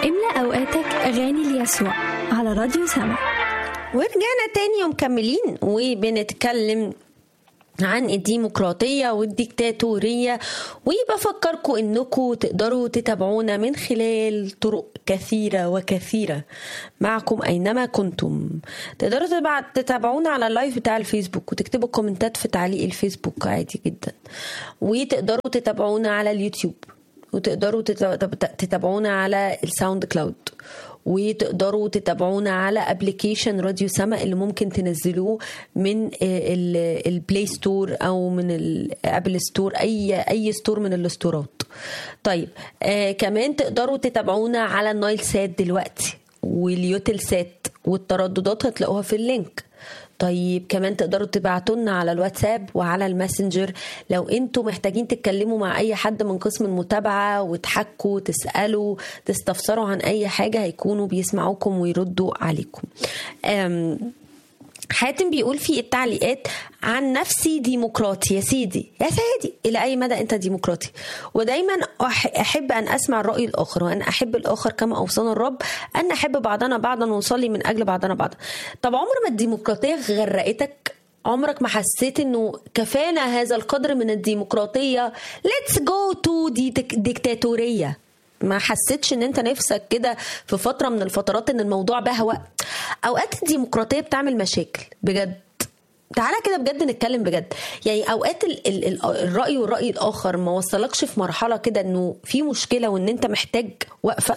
املأ أوقاتك أغاني ليسوع على راديو سما ورجعنا تاني ومكملين وبنتكلم عن الديمقراطية والديكتاتورية وبفكركم انكم تقدروا تتابعونا من خلال طرق كثيرة وكثيرة معكم اينما كنتم تقدروا تبع- تتابعونا على اللايف بتاع الفيسبوك وتكتبوا كومنتات في تعليق الفيسبوك عادي جدا وتقدروا تتابعونا على اليوتيوب وتقدروا تت- تتابعونا على الساوند كلاود وتقدروا تتابعونا على ابلكيشن راديو سما اللي ممكن تنزلوه من ال- البلاي ستور او من الابل ستور اي اي ستور من الستورات طيب آه كمان تقدروا تتابعونا على النايل سات دلوقتي واليوتل سات والترددات هتلاقوها في اللينك طيب كمان تقدروا تبعتوا لنا على الواتساب وعلى الماسنجر لو انتوا محتاجين تتكلموا مع اي حد من قسم المتابعه وتحكوا تسالوا تستفسروا عن اي حاجه هيكونوا بيسمعوكم ويردوا عليكم أم حاتم بيقول في التعليقات عن نفسي ديمقراطي يا سيدي يا سيدي الى اي مدى انت ديمقراطي ودايما أح- احب ان اسمع الراي الاخر وان احب الاخر كما اوصانا الرب ان نحب بعضنا بعضا ونصلي من اجل بعضنا بعضا طب عمر ما الديمقراطيه غرقتك عمرك ما حسيت انه كفانا هذا القدر من الديمقراطيه ليتس جو تو ديكتاتوريه ما حسيتش ان انت نفسك كده في فتره من الفترات ان الموضوع بهوأ اوقات الديمقراطيه بتعمل مشاكل بجد تعالى كده بجد نتكلم بجد يعني اوقات ال ال ال الراي والراي الاخر ما وصلكش في مرحله كده انه في مشكله وان انت محتاج وقفه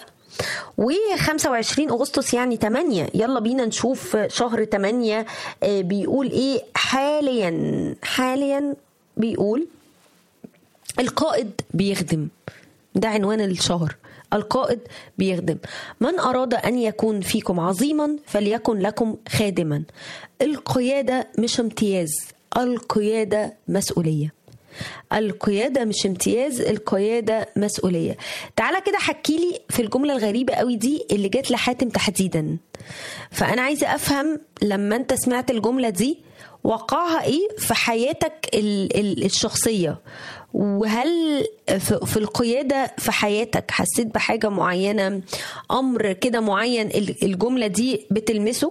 و25 اغسطس يعني 8 يلا بينا نشوف شهر 8 آه، بيقول ايه حاليا حاليا بيقول القائد بيخدم ده عنوان الشهر القائد بيخدم من أراد أن يكون فيكم عظيما فليكن لكم خادما القيادة مش امتياز القيادة مسؤولية القيادة مش امتياز القيادة مسؤولية تعالى كده حكي لي في الجملة الغريبة قوي دي اللي جت لحاتم تحديدا فأنا عايزة أفهم لما أنت سمعت الجملة دي وقعها ايه في حياتك ال- ال- الشخصية وهل في في القيادة في حياتك حسيت بحاجة معينة أمر كده معين ال- الجملة دي بتلمسه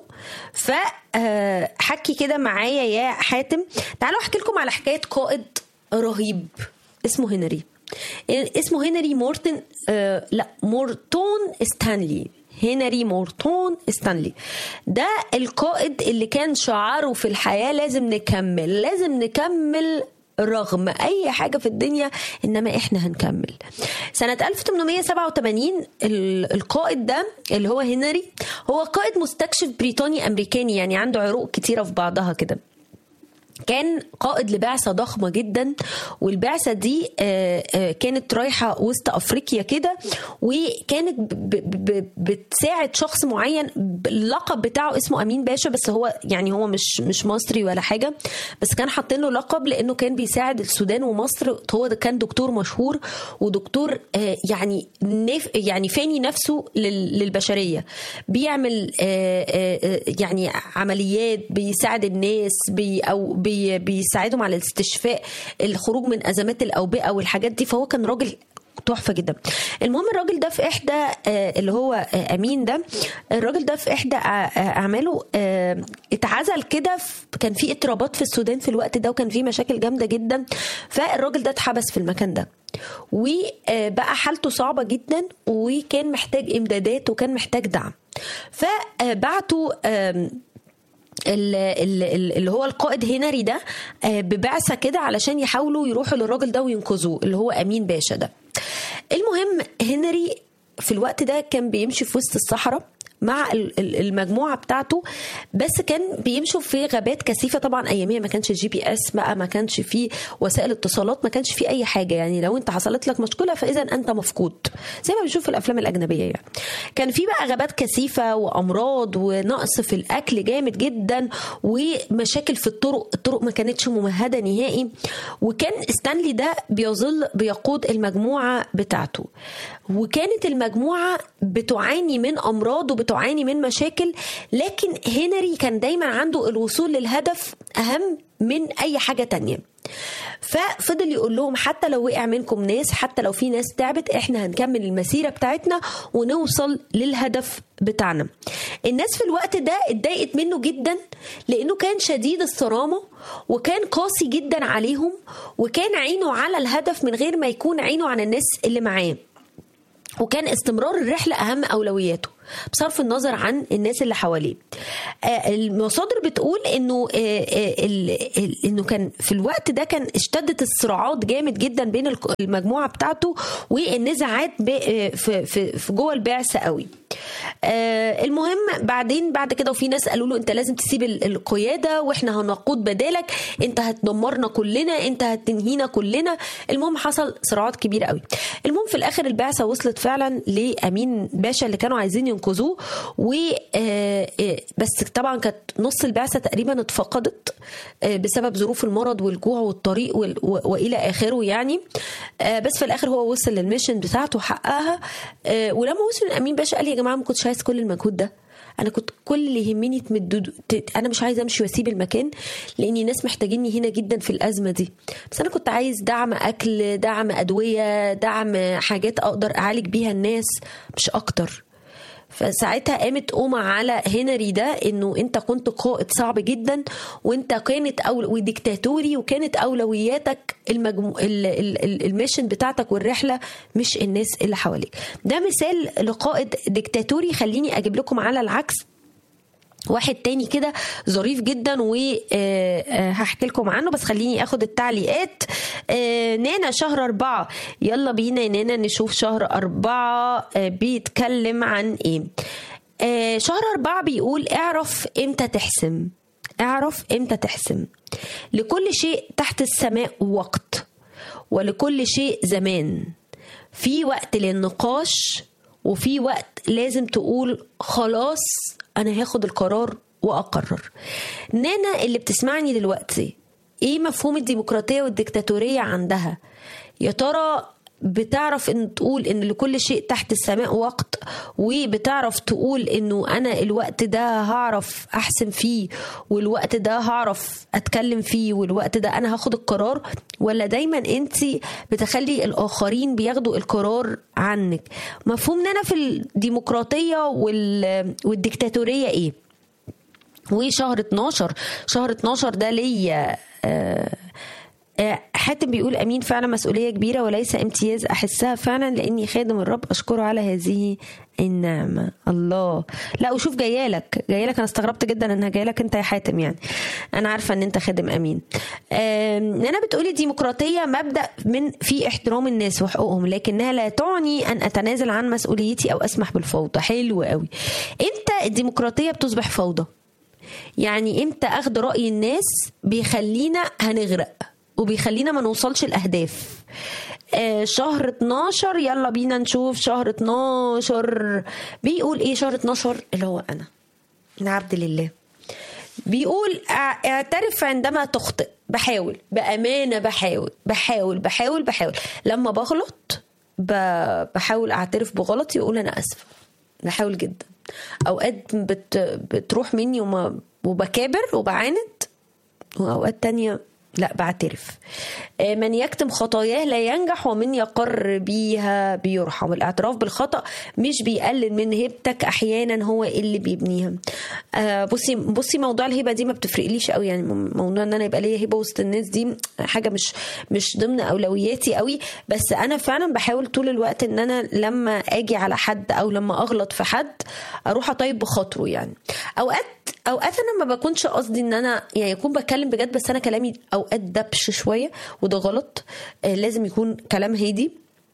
فحكي كده معايا يا حاتم تعالوا أحكي لكم على حكاية قائد رهيب اسمه هنري اسمه هنري مورتن آه لا مورتون ستانلي هنري مورتون ستانلي ده القائد اللي كان شعاره في الحياة لازم نكمل لازم نكمل رغم اي حاجه في الدنيا انما احنا هنكمل سنه 1887 ال- القائد ده اللي هو هنري هو قائد مستكشف بريطاني امريكاني يعني عنده عروق كتيره في بعضها كده كان قائد لبعثة ضخمة جدا والبعثة دي آه، آه، كانت رايحة وسط أفريقيا كده وكانت ب- ب- ب- بتساعد شخص معين اللقب بتاعه اسمه أمين باشا بس هو يعني هو مش مش مصري ولا حاجة بس كان حاطين له لقب لأنه كان بيساعد السودان ومصر هو ده كان دكتور مشهور ودكتور آه، يعني نف يعني فاني نفسه لل- للبشرية بيعمل آه، آه، آه، يعني عمليات بيساعد الناس بي أو بي بيساعدهم على الاستشفاء الخروج من ازمات الاوبئه والحاجات دي فهو كان راجل تحفه جدا المهم الراجل ده في احدى آه، اللي هو آه، امين ده الراجل ده في احدى آه، آه، اعماله آه، اتعزل كده في- كان في اضطرابات في السودان في الوقت ده وكان في مشاكل جامده جدا فالراجل ده اتحبس في المكان ده وبقى حالته صعبه جدا وكان محتاج امدادات وكان محتاج دعم فبعتوا آم، ال- ال- ال- اللي هو القائد هنري ده آه، ببعثه كده علشان يحاولوا يروحوا للراجل ده وينقذوه اللي هو امين باشا ده المهم هنري في الوقت ده كان بيمشي في وسط الصحراء مع ال- ال- المجموعه بتاعته بس كان بيمشوا في غابات كثيفه طبعا اياميها ما كانش جي بي اس بقى ما كانش فيه وسائل اتصالات ما كانش فيه اي حاجه يعني لو انت حصلت لك مشكله فاذا انت مفقود زي ما بنشوف في الافلام الاجنبيه يعني كان في بقى غابات كثيفه وامراض ونقص في الاكل جامد جدا ومشاكل في الطرق الطرق ما كانتش ممهده نهائي وكان ستانلي ده بيظل بيقود المجموعه بتاعته وكانت المجموعه بتعاني من امراض وبتعاني من مشاكل لكن هنري كان دايما عنده الوصول للهدف اهم من اي حاجه تانية ففضل يقول لهم حتى لو وقع منكم ناس حتى لو في ناس تعبت احنا هنكمل المسيره بتاعتنا ونوصل للهدف بتاعنا الناس في الوقت ده اتضايقت منه جدا لانه كان شديد الصرامه وكان قاسي جدا عليهم وكان عينه على الهدف من غير ما يكون عينه على الناس اللي معاه وكان استمرار الرحلة أهم أولوياته بصرف النظر عن الناس اللي حواليه آه، المصادر بتقول انه آه، آه، ال- ال- انه كان في الوقت ده كان اشتدت الصراعات جامد جدا بين الك- المجموعه بتاعته والنزاعات ب- آه، في في في جوه البعثه قوي آه، المهم بعدين بعد كده وفي ناس قالوا له انت لازم تسيب ال- القياده واحنا هنقود بدالك انت هتدمرنا كلنا انت هتنهينا كلنا المهم حصل صراعات كبيره قوي المهم في الاخر البعثه وصلت فعلا لامين باشا اللي كانوا عايزين ينقذوه و آه، آه، بس طبعا كانت نص البعثه تقريبا اتفقدت آه، بسبب ظروف المرض والجوع والطريق وال- و- والى اخره يعني آه، بس في الاخر هو وصل للميشن بتاعته وحققها آه، ولما وصل الامين باشا قال يا جماعه ما كنتش عايز كل المجهود ده انا كنت كل اللي يهمني تمدوا ت- انا مش عايزه امشي واسيب المكان لاني ناس محتاجيني هنا جدا في الازمه دي بس انا كنت عايز دعم اكل دعم ادويه دعم حاجات اقدر اعالج بيها الناس مش اكتر فساعتها قامت قومة على هنري ده انه انت كنت قائد صعب جدا وانت كانت أول وديكتاتوري وكانت اولوياتك المجمو... ال... ال... ال- الميشن بتاعتك والرحله مش الناس اللي حواليك ده مثال لقائد ديكتاتوري خليني اجيب لكم على العكس واحد تاني كده ظريف جدا وهحكي لكم عنه بس خليني اخد التعليقات آه، نانا شهر أربعة يلا بينا يا نانا نشوف شهر أربعة آه، بيتكلم عن ايه آه، شهر أربعة بيقول اعرف امتى تحسم اعرف امتى تحسم لكل شيء تحت السماء وقت ولكل شيء زمان في وقت للنقاش وفي وقت لازم تقول خلاص انا هاخد القرار واقرر نانا اللي بتسمعني دلوقتي ايه مفهوم الديمقراطيه والديكتاتوريه عندها يا ترى بتعرف ان تقول ان لكل شيء تحت السماء وقت وبتعرف تقول انه انا الوقت ده هعرف احسن فيه والوقت ده هعرف اتكلم فيه والوقت ده انا هاخد القرار ولا دايما انت بتخلي الاخرين بياخدوا القرار عنك مفهومنا انا في الديمقراطيه وال- والديكتاتوريه ايه وشهر 12 شهر 12 ده ليا آه، آه، حاتم بيقول امين فعلا مسؤوليه كبيره وليس امتياز احسها فعلا لاني خادم الرب اشكره على هذه النعمه الله لا وشوف جايالك جايالك انا استغربت جدا انها جايالك انت يا حاتم يعني انا عارفه ان انت خادم امين آم، انا بتقولي ديمقراطيه مبدا من في احترام الناس وحقوقهم لكنها لا تعني ان اتنازل عن مسؤوليتي او اسمح بالفوضى حلو قوي امتى الديمقراطيه بتصبح فوضى يعني امتى اخد راي الناس بيخلينا هنغرق وبيخلينا ما نوصلش الاهداف آه شهر 12 يلا بينا نشوف شهر 12 بيقول ايه شهر 12 اللي هو انا من عبد لله بيقول اع- اعترف عندما تخطئ بحاول بأمانة بحاول بحاول بحاول بحاول لما بغلط ب- بحاول اعترف بغلطي واقول انا اسفة بحاول جدا اوقات بت بتروح مني وما وبكابر وبعاند واوقات تانية لا بعترف آه، من يكتم خطاياه لا ينجح ومن يقر بيها بيرحم الاعتراف بالخطأ مش بيقلل من هيبتك احيانا هو اللي بيبنيها آه، بصي بصي موضوع الهبه دي ما بتفرقليش قوي يعني موضوع ان انا يبقى ليا هبه وسط الناس دي حاجه مش مش ضمن اولوياتي قوي بس انا فعلا بحاول طول الوقت ان انا لما اجي على حد او لما اغلط في حد اروح اطيب بخاطره يعني اوقات اوقات انا ما بكونش قصدي ان انا يعني اكون بتكلم بجد بس انا كلامي اوقات دبش شويه وده غلط آه، لازم يكون كلام هادي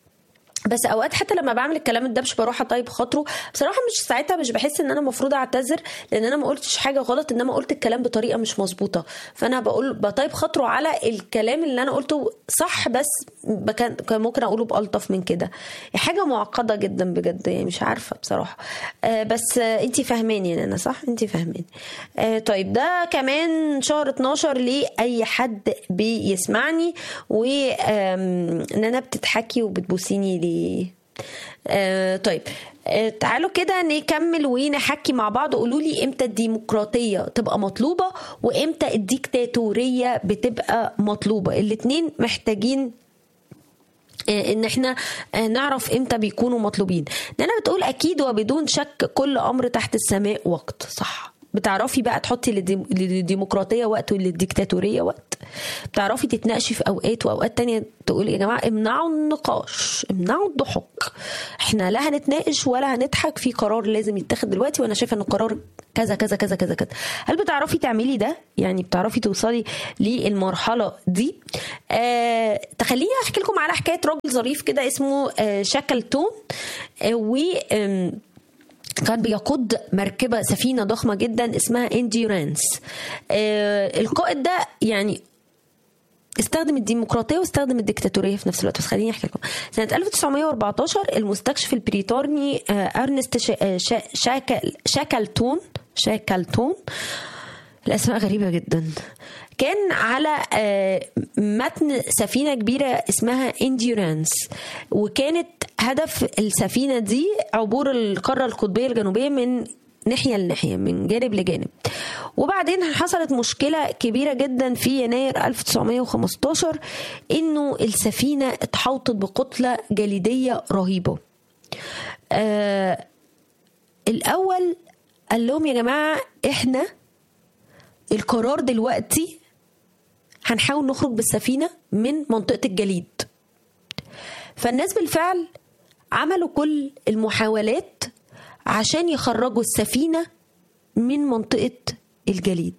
بس اوقات حتى لما بعمل الكلام الدبش بروح اطيب خاطره بصراحه مش ساعتها مش بحس ان انا المفروض اعتذر لان انا ما قلتش حاجه غلط انما قلت الكلام بطريقه مش مظبوطه فانا بقول بطيب خاطره على الكلام اللي انا قلته صح بس بكان كان ممكن اقوله بالطف من كده حاجه معقده جدا بجد يعني مش عارفه بصراحه آه بس آه انت فاهماني يعني انا صح انت فاهماني آه طيب ده كمان شهر 12 لاي حد بيسمعني و آم، ان انا بتضحكي وبتبوسيني ليه آه طيب آه تعالوا كده نكمل ونحكي مع بعض قولوا لي امتى الديمقراطيه تبقى مطلوبه وامتى الديكتاتوريه بتبقى مطلوبه الاتنين محتاجين آه، ان احنا آه، نعرف امتى بيكونوا مطلوبين نانا بتقول اكيد وبدون شك كل امر تحت السماء وقت صح بتعرفي بقى تحطي للديم- للديمقراطيه وقت وللديكتاتوريه وقت بتعرفي تتناقشي في اوقات واوقات تانية تقولي يا جماعه امنعوا النقاش امنعوا الضحك احنا لا هنتناقش ولا هنضحك في قرار لازم يتاخد دلوقتي وانا شايفه ان القرار كذا كذا كذا كذا كذا هل بتعرفي تعملي ده يعني بتعرفي توصلي للمرحله دي آه تخليني احكي لكم على حكايه راجل ظريف كده اسمه آه شاكلتون آه و آم، كان بيقود مركبة سفينة ضخمة جدا اسمها انديورانس آه القائد ده يعني استخدم الديمقراطية واستخدم الديكتاتورية في نفس الوقت بس خليني احكي لكم سنة 1914 المستكشف البريطاني آه ارنست شا- آه، شا- شاكل شاكلتون شاكلتون الاسماء غريبه جدا كان على آه، متن سفينه كبيره اسمها انديورانس وكانت هدف السفينه دي عبور القاره القطبيه الجنوبيه من ناحيه لناحيه من جانب لجانب وبعدين حصلت مشكله كبيره جدا في يناير 1915 انه السفينه اتحوطت بكتله جليديه رهيبه آه الاول قال لهم يا جماعه احنا القرار دلوقتي هنحاول نخرج بالسفينه من منطقه الجليد فالناس بالفعل عملوا كل المحاولات عشان يخرجوا السفينه من منطقه الجليد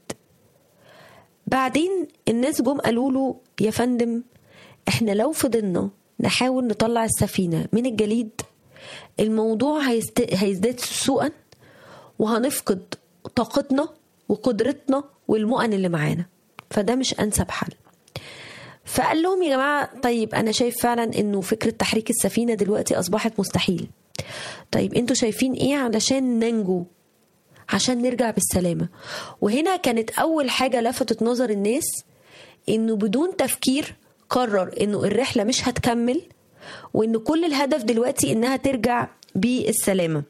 بعدين الناس جم قالوا له يا فندم احنا لو فضلنا نحاول نطلع السفينه من الجليد الموضوع هيست... هيزداد سوءا وهنفقد طاقتنا وقدرتنا والمؤن اللي معانا فده مش انسب حل فقال لهم يا جماعه طيب انا شايف فعلا انه فكره تحريك السفينه دلوقتي اصبحت مستحيل طيب انتوا شايفين ايه علشان ننجو عشان نرجع بالسلامه وهنا كانت اول حاجه لفتت نظر الناس انه بدون تفكير قرر انه الرحله مش هتكمل وان كل الهدف دلوقتي انها ترجع بالسلامه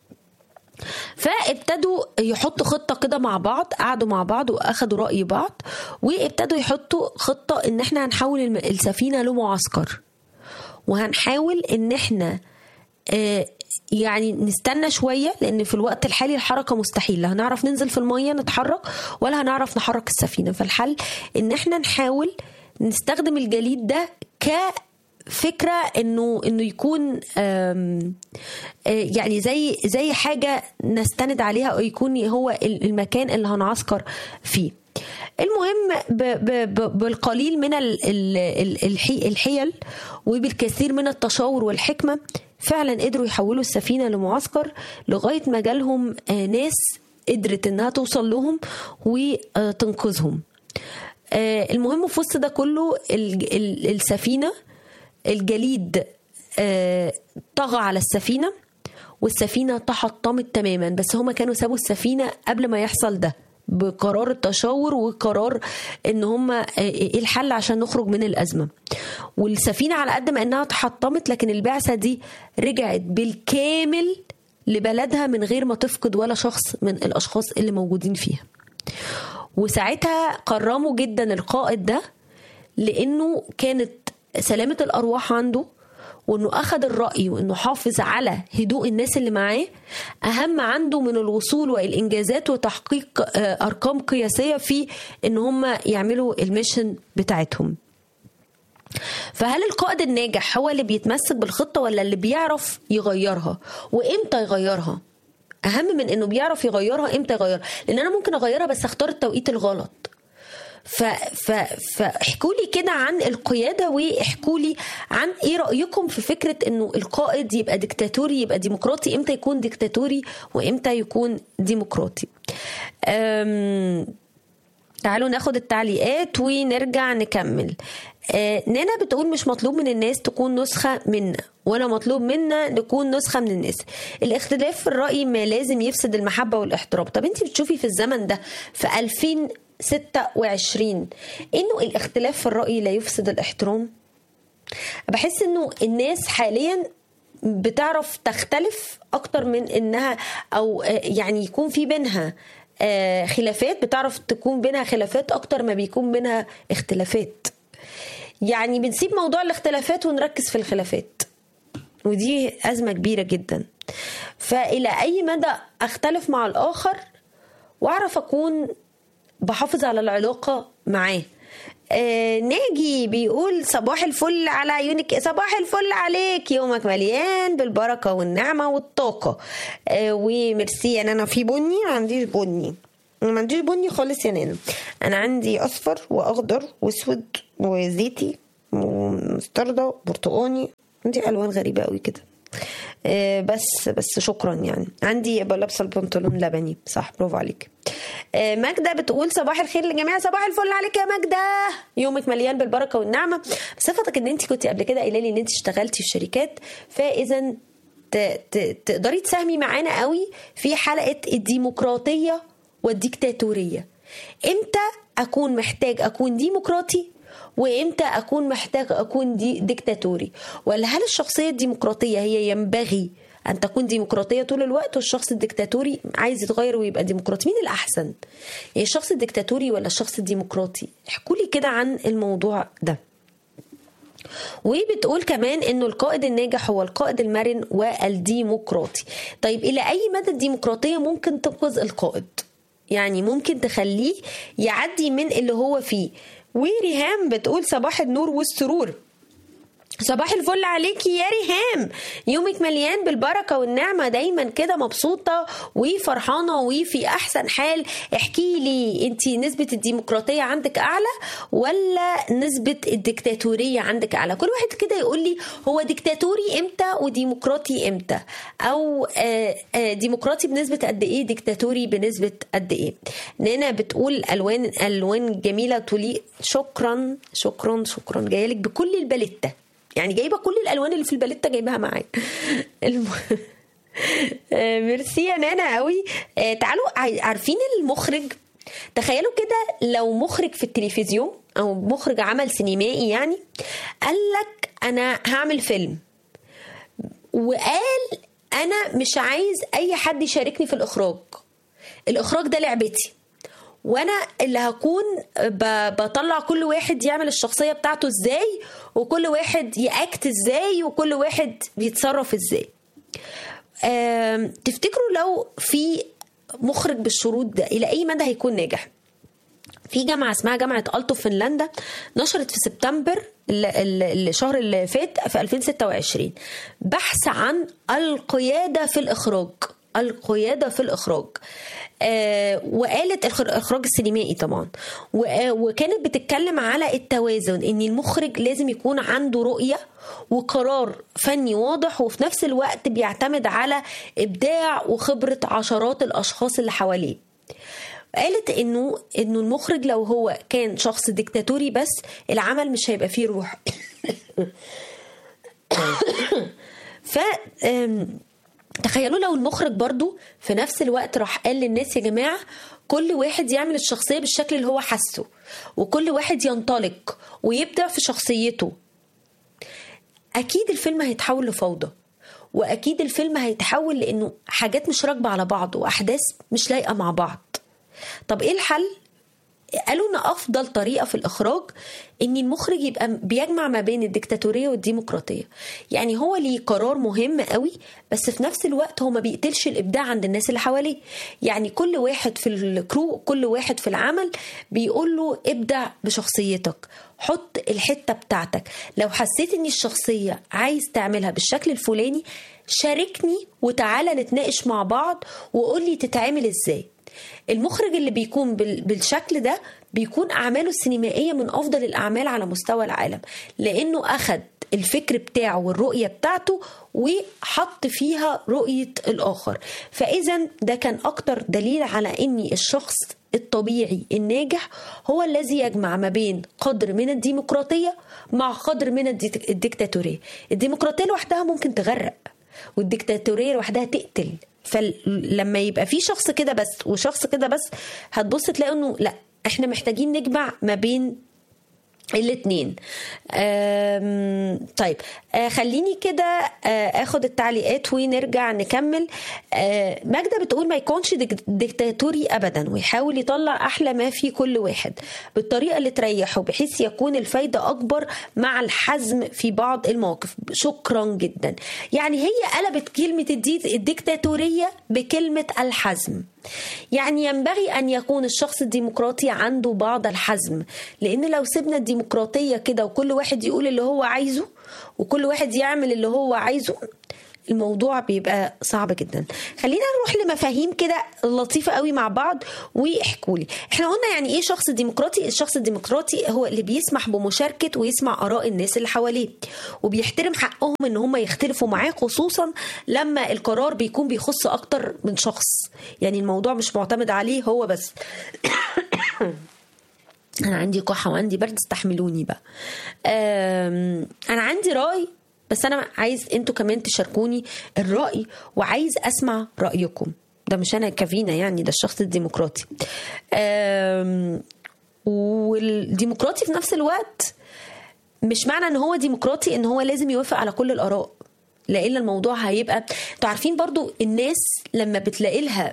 فابتدوا يحطوا خطه كده مع بعض قعدوا مع بعض واخدوا راي بعض وابتدوا يحطوا خطه ان احنا هنحول الم- السفينه لمعسكر وهنحاول ان احنا آه، يعني نستنى شويه لان في الوقت الحالي الحركه مستحيل لا هنعرف ننزل في الميه نتحرك ولا هنعرف نحرك السفينه فالحل ان احنا نحاول نستخدم الجليد ده ك فكره انه انه يكون آم، آه، يعني زي زي حاجه نستند عليها او يكون هو ال- المكان اللي هنعسكر فيه المهم ب ب ب بالقليل من ال ال ال الحي الحيل وبالكثير من التشاور والحكمه فعلا قدروا يحولوا السفينه لمعسكر لغايه ما جالهم آه، ناس قدرت انها توصل لهم وتنقذهم آه، المهم في وسط ده كله ال- ال- السفينه الجليد آه، طغى على السفينه والسفينه تحطمت تماما بس هما كانوا سابوا السفينه قبل ما يحصل ده بقرار التشاور وقرار ان هما آه، ايه الحل عشان نخرج من الازمه والسفينه على قد ما انها تحطمت لكن البعثه دي رجعت بالكامل لبلدها من غير ما تفقد ولا شخص من الاشخاص اللي موجودين فيها وساعتها كرموا جدا القائد ده لانه كانت سلامه الارواح عنده وانه اخذ الراي وانه حافظ على هدوء الناس اللي معاه اهم عنده من الوصول والانجازات وتحقيق آه، ارقام قياسيه في ان هم يعملوا الميشن بتاعتهم فهل القائد الناجح هو اللي بيتمسك بالخطه ولا اللي بيعرف يغيرها وامتى يغيرها اهم من انه بيعرف يغيرها امتى يغيرها لان انا ممكن اغيرها بس اختار التوقيت الغلط ف ف فاحكوا لي كده عن القياده واحكوا لي عن ايه رايكم في فكره انه القائد يبقى ديكتاتوري يبقى ديمقراطي امتى يكون ديكتاتوري وامتى يكون ديمقراطي أم... تعالوا ناخد التعليقات ونرجع نكمل آه نانا بتقول مش مطلوب من الناس تكون نسخة منا ولا مطلوب منا نكون نسخة من الناس الاختلاف في الرأي ما لازم يفسد المحبة والاحترام طب انت بتشوفي في الزمن ده في 2026 انه الاختلاف في الرأي لا يفسد الاحترام بحس انه الناس حاليا بتعرف تختلف اكتر من انها او آه، يعني يكون في بينها آه، خلافات بتعرف تكون بينها خلافات اكتر ما بيكون بينها اختلافات يعني بنسيب موضوع الاختلافات ونركز في الخلافات ودي أزمة كبيرة جدا فإلى أي مدى أختلف مع الآخر وأعرف أكون بحافظ على العلاقة معاه آه ناجي بيقول صباح الفل على عيونك صباح الفل عليك يومك مليان بالبركة والنعمة والطاقة آه وميرسي يعني أنا في بني ما عنديش بني أنا ما عنديش بني خالص يا نانا أنا عندي أصفر وأخضر وأسود وزيتي ومستردة برتقاني عندي ألوان غريبة قوي كده آه، بس بس شكرا يعني عندي يبقى لابسه البنطلون لبني صح برافو عليك آه، ماجده بتقول صباح الخير للجميع صباح الفل عليك يا ماجده يومك مليان بالبركه والنعمه بصفتك ان انت كنت قبل كده قايله لي ان انت اشتغلتي في شركات فاذا ت- ت- تقدري تساهمي معانا قوي في حلقه الديمقراطيه والديكتاتوريه امتى اكون محتاج اكون ديمقراطي وامتى اكون محتاج اكون دي ديكتاتوري ولا هل الشخصيه الديمقراطيه هي ينبغي ان تكون ديمقراطيه طول الوقت والشخص الديكتاتوري عايز يتغير ويبقى ديمقراطي مين الاحسن يعني الشخص الديكتاتوري ولا الشخص الديمقراطي احكوا لي كده عن الموضوع ده وبتقول كمان انه القائد الناجح هو القائد المرن والديمقراطي طيب الى اي مدى الديمقراطيه ممكن تنقذ القائد يعني ممكن تخليه يعدي من اللي هو فيه وريهام بتقول صباح النور والسرور صباح الفل عليكي يا ريهام يومك مليان بالبركة والنعمة دايما كده مبسوطة وفرحانة وفي أحسن حال احكي لي انت نسبة الديمقراطية عندك أعلى ولا نسبة الديكتاتورية عندك أعلى كل واحد كده يقول لي هو ديكتاتوري امتى وديمقراطي امتى أو آه، آه، ديمقراطي بنسبة قد ايه ديكتاتوري بنسبة قد ايه نانا بتقول ألوان ألوان جميلة تليق شكرا شكرا شكرا جايلك بكل الباليتة يعني جايبه كل الالوان اللي في الباليتا جايباها معايا الم... آه، ميرسي يا نانا قوي آه، تعالوا عاي- عارفين المخرج تخيلوا كده لو مخرج في التلفزيون او مخرج عمل سينمائي يعني قال لك انا هعمل فيلم وقال انا مش عايز اي حد يشاركني في الاخراج الاخراج ده لعبتي وانا اللي هكون ب- بطلع كل واحد يعمل الشخصيه بتاعته ازاي وكل واحد ياكت ازاي وكل واحد بيتصرف ازاي آم، تفتكروا لو في مخرج بالشروط ده الى اي مدى هيكون ناجح في جامعة اسمها جامعة ألتو في فنلندا نشرت في سبتمبر ال- ال- الشهر اللي فات في 2026 بحث عن القيادة في الإخراج القيادة في الإخراج آه وقالت الخ- الإخراج السينمائي طبعا و- آه، وكانت بتتكلم على التوازن إن المخرج لازم يكون عنده رؤية وقرار فني واضح وفي نفس الوقت بيعتمد على إبداع وخبرة عشرات الأشخاص اللي حواليه قالت انه انه المخرج لو هو كان شخص ديكتاتوري بس العمل مش هيبقى فيه روح ف آم، تخيلوا لو المخرج برضو في نفس الوقت راح قال للناس يا جماعة كل واحد يعمل الشخصية بالشكل اللي هو حاسه وكل واحد ينطلق ويبدع في شخصيته اكيد الفيلم هيتحول لفوضى واكيد الفيلم هيتحول لانه حاجات مش راكبه على بعض واحداث مش لايقه مع بعض طب ايه الحل قالوا ان افضل طريقه في الاخراج ان المخرج يبقى بيجمع ما بين الديكتاتوريه والديمقراطيه يعني هو ليه قرار مهم قوي بس في نفس الوقت هو ما بيقتلش الابداع عند الناس اللي حواليه يعني كل واحد في الكرو كل واحد في العمل بيقول له ابدع بشخصيتك حط الحته بتاعتك لو حسيت ان الشخصيه عايز تعملها بالشكل الفلاني شاركني وتعالى نتناقش مع بعض وقول لي تتعمل ازاي المخرج اللي بيكون بال- بالشكل ده بيكون اعماله السينمائيه من افضل الاعمال على مستوى العالم لانه اخد الفكر بتاعه والرؤيه بتاعته وحط فيها رؤيه الاخر فاذا ده كان اكتر دليل على ان الشخص الطبيعي الناجح هو الذي يجمع ما بين قدر من الديمقراطيه مع قدر من الديك- الديكتاتوريه الديمقراطيه لوحدها ممكن تغرق والديكتاتوريه لوحدها تقتل فلما يبقى في شخص كده بس وشخص كده بس هتبص تلاقي انه لا احنا محتاجين نجمع ما بين الاثنين طيب آه خليني كده آه اخد التعليقات ونرجع نكمل آه ماجدة بتقول ما يكونش ديك- ديكتاتوري ابدا ويحاول يطلع احلى ما في كل واحد بالطريقه اللي تريحه بحيث يكون الفايده اكبر مع الحزم في بعض المواقف شكرا جدا يعني هي قلبت كلمه الدي- الديكتاتوريه بكلمه الحزم يعني ينبغي ان يكون الشخص الديمقراطي عنده بعض الحزم لان لو سيبنا الديمقراطيه كده وكل واحد يقول اللي هو عايزه وكل واحد يعمل اللي هو عايزه الموضوع بيبقى صعب جدا خلينا نروح لمفاهيم كده لطيفه قوي مع بعض واحكوا لي احنا قلنا يعني ايه شخص ديمقراطي الشخص الديمقراطي هو اللي بيسمح بمشاركه ويسمع اراء الناس اللي حواليه وبيحترم حقهم ان هم يختلفوا معاه خصوصا لما القرار بيكون بيخص اكتر من شخص يعني الموضوع مش معتمد عليه هو بس انا عندي كحه وعندي برد استحملوني بقى أم، انا عندي راي بس انا عايز انتوا كمان تشاركوني الراي وعايز اسمع رايكم ده مش انا كفينا يعني ده الشخص الديمقراطي أم، والديمقراطي في نفس الوقت مش معنى ان هو ديمقراطي ان هو لازم يوافق على كل الاراء لان الموضوع هيبقى انتوا عارفين برضو الناس لما بتلاقي لها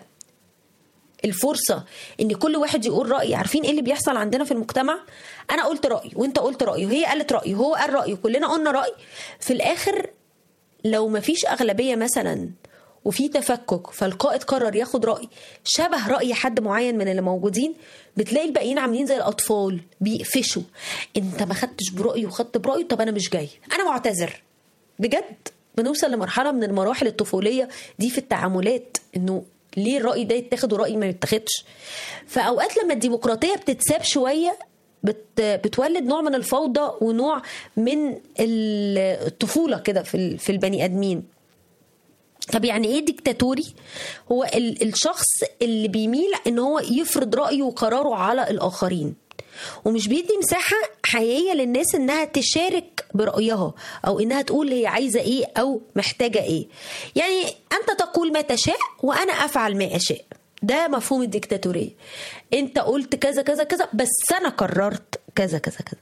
الفرصة ان كل واحد يقول رأي عارفين ايه اللي بيحصل عندنا في المجتمع انا قلت رأيي وانت قلت رأيي وهي قالت رأيي وهو قال رأيه كلنا قلنا رأي في الاخر لو مفيش اغلبية مثلا وفي تفكك فالقائد قرر ياخد رأي شبه رأي حد معين من اللي موجودين بتلاقي الباقيين عاملين زي الأطفال بيقفشوا انت ما خدتش برأيي وخدت برأيي طب انا مش جاي انا معتذر بجد بنوصل لمرحلة من المراحل الطفولية دي في التعاملات انه ليه الرأي ده يتاخد ورأي ما يتاخدش فأوقات لما الديمقراطية بتتساب شوية بت بتولد نوع من الفوضى ونوع من الطفولة كده في ال- في البني آدمين طب يعني ايه ديكتاتوري هو ال- الشخص اللي بيميل ان هو يفرض رايه وقراره على الاخرين ومش بيدي مساحه حقيقيه للناس انها تشارك برايها او انها تقول هي عايزه ايه او محتاجه ايه يعني انت تقول ما تشاء وانا افعل ما اشاء ده مفهوم الديكتاتوريه انت قلت كذا كذا كذا بس انا قررت كذا كذا كذا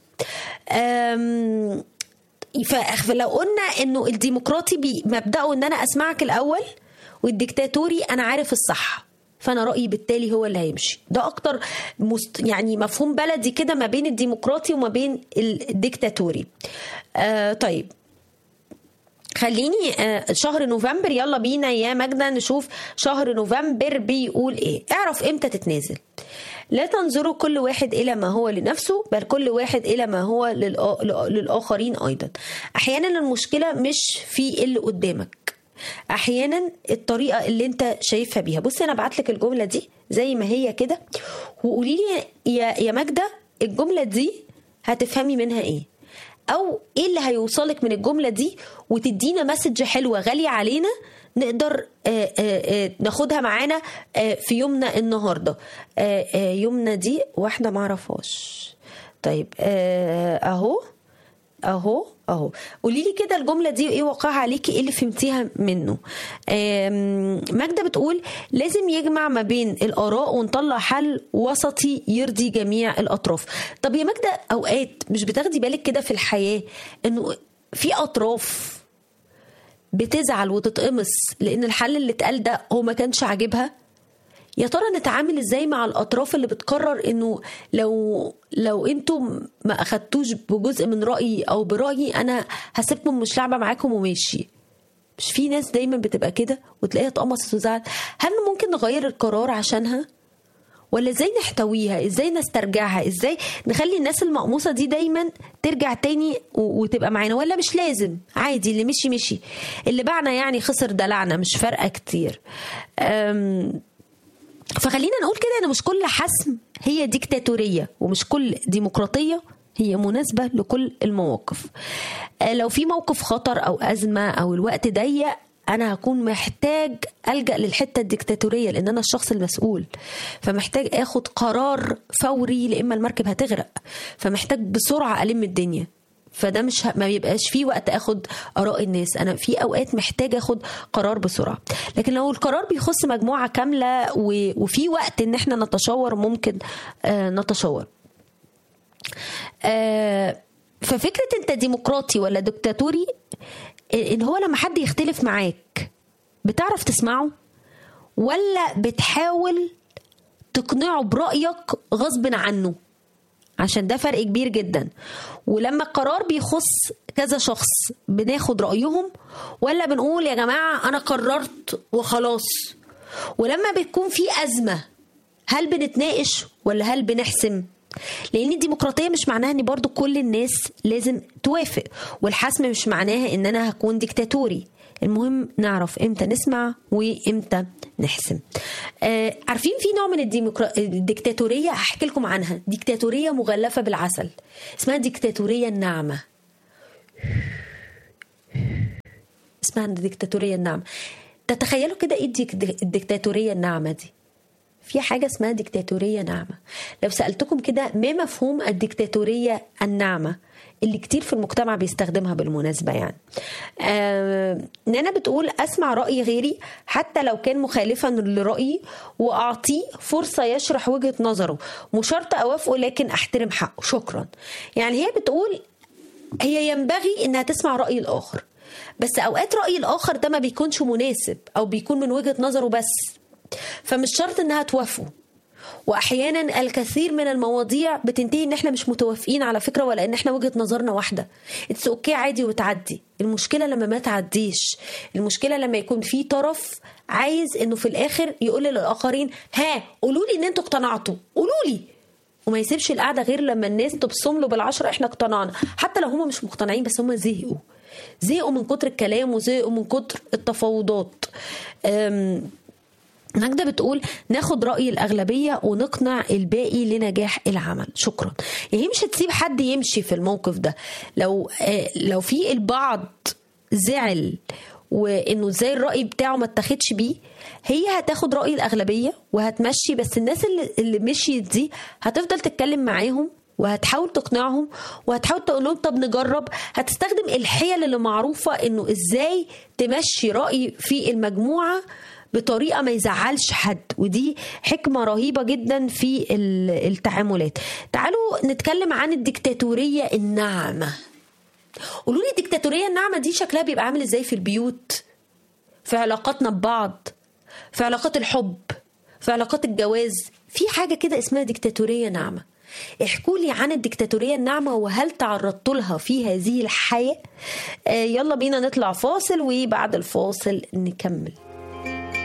أم ف- فلو قلنا انه الديمقراطي بي- مبدأه ان انا اسمعك الاول والديكتاتوري انا عارف الصح فانا رايي بالتالي هو اللي هيمشي ده اكتر مست... يعني مفهوم بلدي كده ما بين الديمقراطي وما بين الديكتاتوري آه طيب خليني آه، شهر نوفمبر يلا بينا يا ماجدة نشوف شهر نوفمبر بيقول ايه اعرف امتى تتنازل لا تنظروا كل واحد الى ما هو لنفسه بل كل واحد الى ما هو للآ- للاخرين ايضا احيانا المشكله مش في اللي قدامك احيانا الطريقه اللي انت شايفها بيها بصي انا بعت لك الجمله دي زي ما هي كده وقولي لي يا يا ماجده الجمله دي هتفهمي منها ايه او ايه اللي هيوصلك من الجمله دي وتدينا مسج حلوه غاليه علينا نقدر آه، آه، آه، ناخدها معانا آه، في يومنا النهارده آه، آه، يومنا دي واحده معرفهاش طيب آه، اهو اهو اهو قولي لي كده الجمله دي ايه وقعها عليكي ايه اللي فهمتيها منه آم، ماجده بتقول لازم يجمع ما بين الاراء ونطلع حل وسطي يرضي جميع الاطراف طب يا ماجده اوقات مش بتاخدي بالك كده في الحياه انه في اطراف بتزعل وتتقمص لان الحل اللي اتقال ده هو ما كانش عاجبها يا ترى نتعامل ازاي مع الاطراف اللي بتقرر انه لو لو انتم ما اخدتوش بجزء من رايي او برايي انا هسيبكم مش لعبه معاكم وماشي مش في ناس دايما بتبقى كده وتلاقيها اتقمصت وزعلت هل ممكن نغير القرار عشانها ولا ازاي نحتويها ازاي نسترجعها ازاي نخلي الناس المقموصه دي دايما ترجع تاني و- وتبقى معانا ولا مش لازم عادي اللي مشي مشي اللي باعنا يعني خسر دلعنا مش فارقه كتير أم فخلينا نقول كده ان مش كل حسم هي ديكتاتوريه ومش كل ديمقراطيه هي مناسبة لكل المواقف آه، لو في موقف خطر أو أزمة أو الوقت ضيق أنا هكون محتاج ألجأ للحتة الديكتاتورية لأن أنا الشخص المسؤول فمحتاج أخد قرار فوري لإما المركب هتغرق فمحتاج بسرعة ألم الدنيا فده مش ه... ما بيبقاش فيه وقت اخد اراء الناس انا في اوقات محتاجه اخد قرار بسرعه لكن لو القرار بيخص مجموعه كامله و... وفي وقت ان احنا نتشاور ممكن آه نتشاور آه ففكره انت ديمقراطي ولا دكتاتوري ان هو لما حد يختلف معاك بتعرف تسمعه ولا بتحاول تقنعه برأيك غصب عنه عشان ده فرق كبير جدا ولما القرار بيخص كذا شخص بناخد رأيهم ولا بنقول يا جماعة أنا قررت وخلاص ولما بتكون في أزمة هل بنتناقش ولا هل بنحسم لان الديمقراطيه مش معناها ان برضو كل الناس لازم توافق والحسم مش معناها ان انا هكون ديكتاتوري المهم نعرف امتى نسمع وامتى نحسم آه عارفين في نوع من الديمقرا... الديكتاتوريه هحكي لكم عنها ديكتاتوريه مغلفه بالعسل اسمها الديكتاتوريه الناعمه اسمها الديكتاتوريه الناعمه تتخيلوا كده ايه الديكتاتوريه الناعمه دي في حاجة اسمها ديكتاتورية ناعمة لو سألتكم كده ما مفهوم الديكتاتورية الناعمة اللي كتير في المجتمع بيستخدمها بالمناسبة يعني آه نانا بتقول أسمع رأي غيري حتى لو كان مخالفا لرأيي وأعطيه فرصة يشرح وجهة نظره مش شرط أوافقه لكن أحترم حقه شكرا يعني هي بتقول هي ينبغي إنها تسمع رأي الآخر بس أوقات رأي الآخر ده ما بيكونش مناسب أو بيكون من وجهة نظره بس فمش شرط انها توافقوا واحيانا الكثير من المواضيع بتنتهي ان احنا مش متوافقين على فكره ولا ان احنا وجهه نظرنا واحده اتس اوكي عادي وتعدي المشكله لما ما تعديش المشكله لما يكون في طرف عايز انه في الاخر يقول للاخرين ها قولوا لي ان انتوا اقتنعتوا قولوا لي وما يسيبش القعده غير لما الناس تبصم له بالعشره احنا اقتنعنا حتى لو هم مش مقتنعين بس هم زهقوا زهقوا من كتر الكلام وزهقوا من كتر التفاوضات نجدة بتقول ناخد رأي الأغلبية ونقنع الباقي لنجاح العمل شكرا يعني هي مش هتسيب حد يمشي في الموقف ده لو آه لو في البعض زعل وانه ازاي الراي بتاعه ما اتاخدش بيه هي هتاخد راي الاغلبيه وهتمشي بس الناس اللي, اللي مشيت دي هتفضل تتكلم معاهم وهتحاول تقنعهم وهتحاول تقول لهم طب نجرب هتستخدم الحيل اللي معروفه انه ازاي تمشي راي في المجموعه بطريقه ما يزعلش حد ودي حكمه رهيبه جدا في التعاملات تعالوا نتكلم عن الديكتاتوريه الناعمه قولوا لي الديكتاتوريه الناعمه دي شكلها بيبقى عامل ازاي في البيوت في علاقاتنا ببعض في علاقات الحب في علاقات الجواز في حاجه كده اسمها ديكتاتوريه ناعمه احكوا لي عن الديكتاتوريه الناعمه وهل تعرضت لها في هذه الحياه آه يلا بينا نطلع فاصل وبعد الفاصل نكمل